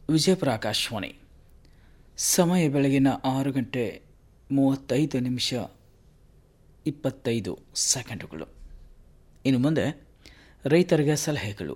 ವಿಜಯಪುರ ಆಕಾಶವಾಣಿ ಸಮಯ ಬೆಳಗಿನ ಆರು ಗಂಟೆ ಮೂವತ್ತೈದು ನಿಮಿಷ ಇಪ್ಪತ್ತೈದು ಸೆಕೆಂಡುಗಳು ಇನ್ನು ಮುಂದೆ ರೈತರಿಗೆ ಸಲಹೆಗಳು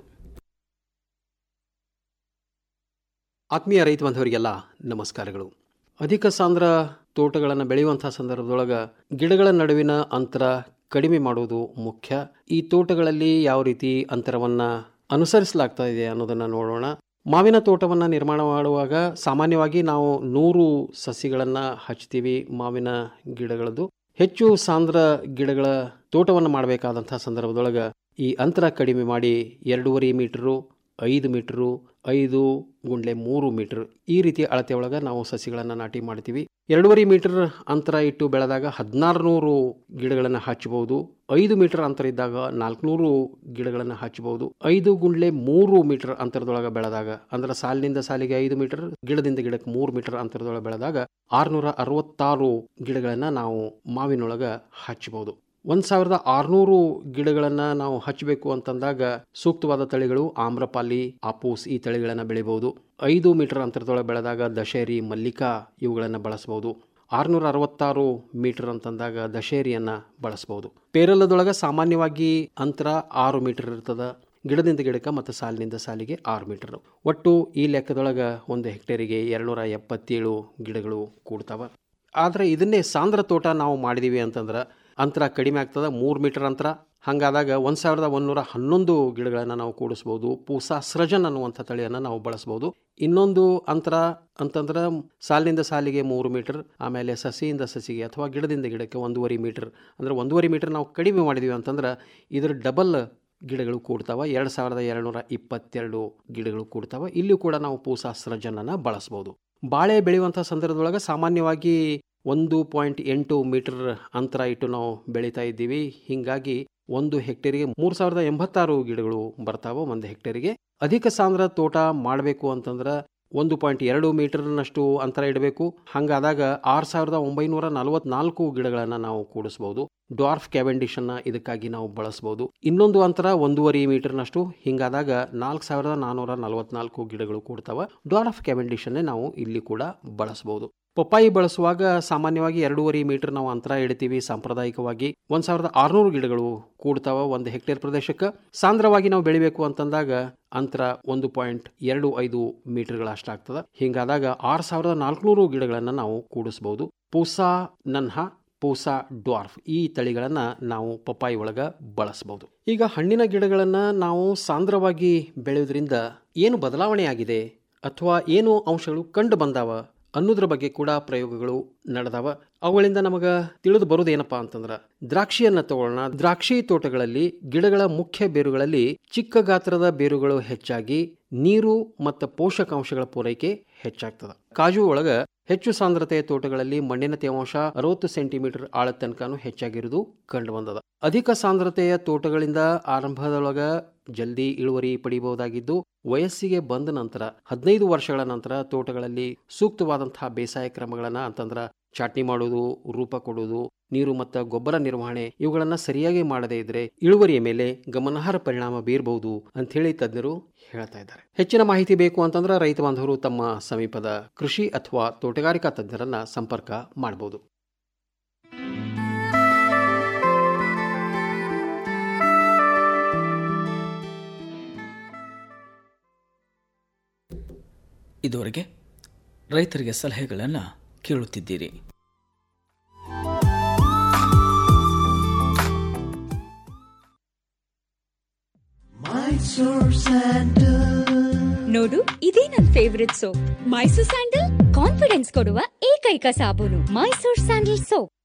ಆತ್ಮೀಯ ರೈತ ಬಾಂಧವರಿಗೆಲ್ಲ ನಮಸ್ಕಾರಗಳು ಅಧಿಕ ಸಾಂದ್ರ ತೋಟಗಳನ್ನು ಬೆಳೆಯುವಂಥ ಸಂದರ್ಭದೊಳಗೆ ಗಿಡಗಳ ನಡುವಿನ ಅಂತರ ಕಡಿಮೆ ಮಾಡುವುದು ಮುಖ್ಯ ಈ ತೋಟಗಳಲ್ಲಿ ಯಾವ ರೀತಿ ಅಂತರವನ್ನು ಅನುಸರಿಸಲಾಗ್ತಾ ಇದೆ ಅನ್ನೋದನ್ನು ನೋಡೋಣ ಮಾವಿನ ತೋಟವನ್ನು ನಿರ್ಮಾಣ ಮಾಡುವಾಗ ಸಾಮಾನ್ಯವಾಗಿ ನಾವು ನೂರು ಸಸಿಗಳನ್ನು ಹಚ್ತೀವಿ ಮಾವಿನ ಗಿಡಗಳದ್ದು ಹೆಚ್ಚು ಸಾಂದ್ರ ಗಿಡಗಳ ತೋಟವನ್ನು ಮಾಡಬೇಕಾದಂಥ ಸಂದರ್ಭದೊಳಗೆ ಈ ಅಂತರ ಕಡಿಮೆ ಮಾಡಿ ಎರಡೂವರೆ ಮೀಟರು ಐದು ಮೀಟರು ಐದು ಗುಂಡ್ಲೆ ಮೂರು ಮೀಟರ್ ಈ ರೀತಿಯ ಅಳತೆ ಒಳಗೆ ನಾವು ಸಸಿಗಳನ್ನು ನಾಟಿ ಮಾಡ್ತೀವಿ ಎರಡೂವರೆ ಮೀಟರ್ ಅಂತರ ಇಟ್ಟು ಬೆಳೆದಾಗ ಹದಿನಾರು ನೂರು ಗಿಡಗಳನ್ನು ಹಚ್ಚಬಹುದು ಐದು ಮೀಟರ್ ಅಂತರ ಇದ್ದಾಗ ನಾಲ್ಕುನೂರು ಗಿಡಗಳನ್ನು ಹಚ್ಚಬಹುದು ಐದು ಗುಂಡ್ಲೆ ಮೂರು ಮೀಟರ್ ಅಂತರದೊಳಗೆ ಬೆಳೆದಾಗ ಅಂದ್ರೆ ಸಾಲಿನಿಂದ ಸಾಲಿಗೆ ಐದು ಮೀಟರ್ ಗಿಡದಿಂದ ಗಿಡಕ್ಕೆ ಮೂರು ಮೀಟರ್ ಅಂತರದೊಳಗೆ ಬೆಳೆದಾಗ ಆರುನೂರ ಅರವತ್ತಾರು ಗಿಡಗಳನ್ನು ನಾವು ಮಾವಿನೊಳಗೆ ಹಚ್ಚಬಹುದು ಒಂದು ಸಾವಿರದ ಆರುನೂರು ಗಿಡಗಳನ್ನು ನಾವು ಹಚ್ಚಬೇಕು ಅಂತಂದಾಗ ಸೂಕ್ತವಾದ ತಳಿಗಳು ಆಮ್ರಪಾಲಿ ಆಪೂಸ್ ಈ ತಳಿಗಳನ್ನು ಬೆಳಿಬಹುದು ಐದು ಮೀಟರ್ ಅಂತರದೊಳಗೆ ಬೆಳೆದಾಗ ದಶೇರಿ ಮಲ್ಲಿಕಾ ಇವುಗಳನ್ನು ಬಳಸಬಹುದು ಆರುನೂರ ಅರವತ್ತಾರು ಮೀಟರ್ ಅಂತಂದಾಗ ದಶೇರಿಯನ್ನು ಬಳಸಬಹುದು ಪೇರಲದೊಳಗೆ ಸಾಮಾನ್ಯವಾಗಿ ಅಂತರ ಆರು ಮೀಟರ್ ಇರ್ತದ ಗಿಡದಿಂದ ಗಿಡಕ್ಕೆ ಮತ್ತು ಸಾಲಿನಿಂದ ಸಾಲಿಗೆ ಆರು ಮೀಟರ್ ಒಟ್ಟು ಈ ಲೆಕ್ಕದೊಳಗೆ ಒಂದು ಹೆಕ್ಟೇರಿಗೆ ಎರಡುನೂರ ಎಪ್ಪತ್ತೇಳು ಗಿಡಗಳು ಕೂಡ್ತಾವ ಆದರೆ ಇದನ್ನೇ ಸಾಂದ್ರ ತೋಟ ನಾವು ಮಾಡಿದೀವಿ ಅಂತಂದ್ರೆ ಅಂತರ ಕಡಿಮೆ ಆಗ್ತದೆ ಮೂರು ಮೀಟರ್ ಅಂತರ ಹಾಗಾದಾಗ ಒಂದು ಸಾವಿರದ ಒಂದೂರ ಹನ್ನೊಂದು ಗಿಡಗಳನ್ನು ನಾವು ಕೂಡಿಸ್ಬೋದು ಪೂಸಾ ಸೃಜನ್ ಅನ್ನುವಂಥ ತಳಿಯನ್ನು ನಾವು ಬಳಸ್ಬೋದು ಇನ್ನೊಂದು ಅಂತರ ಅಂತಂದ್ರೆ ಸಾಲಿನಿಂದ ಸಾಲಿಗೆ ಮೂರು ಮೀಟರ್ ಆಮೇಲೆ ಸಸಿಯಿಂದ ಸಸಿಗೆ ಅಥವಾ ಗಿಡದಿಂದ ಗಿಡಕ್ಕೆ ಒಂದೂವರೆ ಮೀಟರ್ ಅಂದರೆ ಒಂದೂವರೆ ಮೀಟರ್ ನಾವು ಕಡಿಮೆ ಮಾಡಿದೀವಿ ಅಂತಂದ್ರೆ ಇದ್ರ ಡಬಲ್ ಗಿಡಗಳು ಕೂಡ್ತಾವ ಎರಡು ಸಾವಿರದ ಎರಡುನೂರ ಇಪ್ಪತ್ತೆರಡು ಗಿಡಗಳು ಕೂಡ್ತಾವ ಇಲ್ಲಿಯೂ ಕೂಡ ನಾವು ಪೂಸಾ ಸೃಜನನ್ನು ಬಳಸ್ಬೋದು ಬಾಳೆ ಬೆಳೆಯುವಂಥ ಸಂದರ್ಭದೊಳಗೆ ಸಾಮಾನ್ಯವಾಗಿ ಒಂದು ಪಾಯಿಂಟ್ ಎಂಟು ಮೀಟರ್ ಅಂತರ ಇಟ್ಟು ನಾವು ಬೆಳೀತಾ ಇದ್ದೀವಿ ಹೀಗಾಗಿ ಒಂದು ಹೆಕ್ಟೇರಿಗೆ ಮೂರು ಸಾವಿರದ ಎಂಬತ್ತಾರು ಗಿಡಗಳು ಬರ್ತಾವೆ ಒಂದು ಹೆಕ್ಟೇರಿಗೆ ಅಧಿಕ ಸಾಂದ್ರ ತೋಟ ಮಾಡಬೇಕು ಅಂತಂದ್ರೆ ಒಂದು ಪಾಯಿಂಟ್ ಎರಡು ಮೀಟರ್ನಷ್ಟು ಅಂತರ ಇಡಬೇಕು ಹಾಗಾದಾಗ ಆರು ಸಾವಿರದ ಒಂಬೈನೂರ ನಲವತ್ನಾಲ್ಕು ಗಿಡಗಳನ್ನು ನಾವು ಕೂಡಿಸ್ಬೋದು ಡ್ವಾರ್ಫ್ ಕ್ಯಾವೆಂಡಿಷನ್ನ ಇದಕ್ಕಾಗಿ ನಾವು ಬಳಸ್ಬೋದು ಇನ್ನೊಂದು ಅಂತರ ಒಂದೂವರೆ ಮೀಟರ್ನಷ್ಟು ಹಿಂಗಾದಾಗ ನಾಲ್ಕು ಸಾವಿರದ ನಾನ್ನೂರ ನಲವತ್ನಾಲ್ಕು ಗಿಡಗಳು ಕೂಡ್ತಾವ ಡ್ವಾರ್ಫ್ ಕ್ಯಾವೆಂಡಿಷನ್ನೇ ನಾವು ಇಲ್ಲಿ ಕೂಡ ಬಳಸ್ಬೋದು ಪಪ್ಪಾಯಿ ಬಳಸುವಾಗ ಸಾಮಾನ್ಯವಾಗಿ ಎರಡೂವರೆ ಮೀಟರ್ ನಾವು ಅಂತರ ಇಡ್ತೀವಿ ಸಾಂಪ್ರದಾಯಿಕವಾಗಿ ಒಂದ್ ಸಾವಿರದ ಆರುನೂರು ಗಿಡಗಳು ಕೂಡ್ತಾವ ಒಂದು ಹೆಕ್ಟೇರ್ ಪ್ರದೇಶಕ್ಕೆ ಸಾಂದ್ರವಾಗಿ ನಾವು ಬೆಳಿಬೇಕು ಅಂತಂದಾಗ ಅಂತರ ಒಂದು ಪಾಯಿಂಟ್ ಎರಡು ಐದು ಮೀಟರ್ಗಳಷ್ಟಾಗ್ತದೆ ಹಿಂಗಾದಾಗ ಆರು ಸಾವಿರದ ನಾಲ್ಕುನೂರು ಗಿಡಗಳನ್ನು ನಾವು ಕೂಡಿಸ್ಬೋದು ಪೂಸಾ ನನ್ಹಾ ಪೂಸಾ ಡ್ವಾರ್ಫ್ ಈ ತಳಿಗಳನ್ನು ನಾವು ಪಪ್ಪಾಯಿ ಒಳಗೆ ಬಳಸಬಹುದು ಈಗ ಹಣ್ಣಿನ ಗಿಡಗಳನ್ನು ನಾವು ಸಾಂದ್ರವಾಗಿ ಬೆಳೆಯೋದ್ರಿಂದ ಏನು ಬದಲಾವಣೆ ಆಗಿದೆ ಅಥವಾ ಏನು ಅಂಶಗಳು ಕಂಡು ಬಂದಾವ ಅನ್ನೋದ್ರ ಬಗ್ಗೆ ಕೂಡ ಪ್ರಯೋಗಗಳು ನಡೆದವ ಅವುಗಳಿಂದ ನಮಗೆ ತಿಳಿದು ಬರೋದೇನಪ್ಪ ಅಂತಂದ್ರೆ ದ್ರಾಕ್ಷಿಯನ್ನ ತಗೊಳ್ಳೋಣ ದ್ರಾಕ್ಷಿ ತೋಟಗಳಲ್ಲಿ ಗಿಡಗಳ ಮುಖ್ಯ ಬೇರುಗಳಲ್ಲಿ ಚಿಕ್ಕ ಗಾತ್ರದ ಬೇರುಗಳು ಹೆಚ್ಚಾಗಿ ನೀರು ಮತ್ತು ಪೋಷಕಾಂಶಗಳ ಪೂರೈಕೆ ಹೆಚ್ಚಾಗ್ತದ ಕಾಜು ಒಳಗ ಹೆಚ್ಚು ಸಾಂದ್ರತೆಯ ತೋಟಗಳಲ್ಲಿ ಮಣ್ಣಿನ ತೇವಾಂಶ ಅರವತ್ತು ಸೆಂಟಿಮೀಟರ್ ಆಳ ತನಕನೂ ಹೆಚ್ಚಾಗಿರುವುದು ಕಂಡು ಬಂದದ ಅಧಿಕ ಸಾಂದ್ರತೆಯ ತೋಟಗಳಿಂದ ಆರಂಭದೊಳಗ ಜಲ್ದಿ ಇಳುವರಿ ಪಡೆಯಬಹುದಾಗಿದ್ದು ವಯಸ್ಸಿಗೆ ಬಂದ ನಂತರ ಹದಿನೈದು ವರ್ಷಗಳ ನಂತರ ತೋಟಗಳಲ್ಲಿ ಸೂಕ್ತವಾದಂತಹ ಬೇಸಾಯ ಕ್ರಮಗಳನ್ನ ಅಂತಂದ್ರ ಚಾಟ್ನಿ ಮಾಡೋದು ರೂಪ ಕೊಡುವುದು ನೀರು ಮತ್ತು ಗೊಬ್ಬರ ನಿರ್ವಹಣೆ ಇವುಗಳನ್ನ ಸರಿಯಾಗಿ ಮಾಡದೇ ಇದ್ರೆ ಇಳುವರಿಯ ಮೇಲೆ ಗಮನಾರ್ಹ ಪರಿಣಾಮ ಬೀರಬಹುದು ಅಂತ ಹೇಳಿ ತಜ್ಞರು ಹೇಳ್ತಾ ಇದ್ದಾರೆ ಹೆಚ್ಚಿನ ಮಾಹಿತಿ ಬೇಕು ಅಂತಂದ್ರೆ ರೈತ ಬಾಂಧವರು ತಮ್ಮ ಸಮೀಪದ ಕೃಷಿ ಅಥವಾ ತೋಟಗಾರಿಕಾ ತಜ್ಞರನ್ನ ಸಂಪರ್ಕ ಮಾಡಬಹುದು ಇದುವರೆಗೆ ರೈತರಿಗೆ ಸಲಹೆಗಳನ್ನು ಕೇಳುತ್ತಿದ್ದೀರಿ ನೋಡು ಇದೇ ನನ್ favourite soap Mysore sandal confidence ಕೊಡುವ ಏಕೈಕ ಸಾಬೂನು ಮೈಸೂರ್ ಸ್ಯಾಂಡಲ್ ಸೋಪ್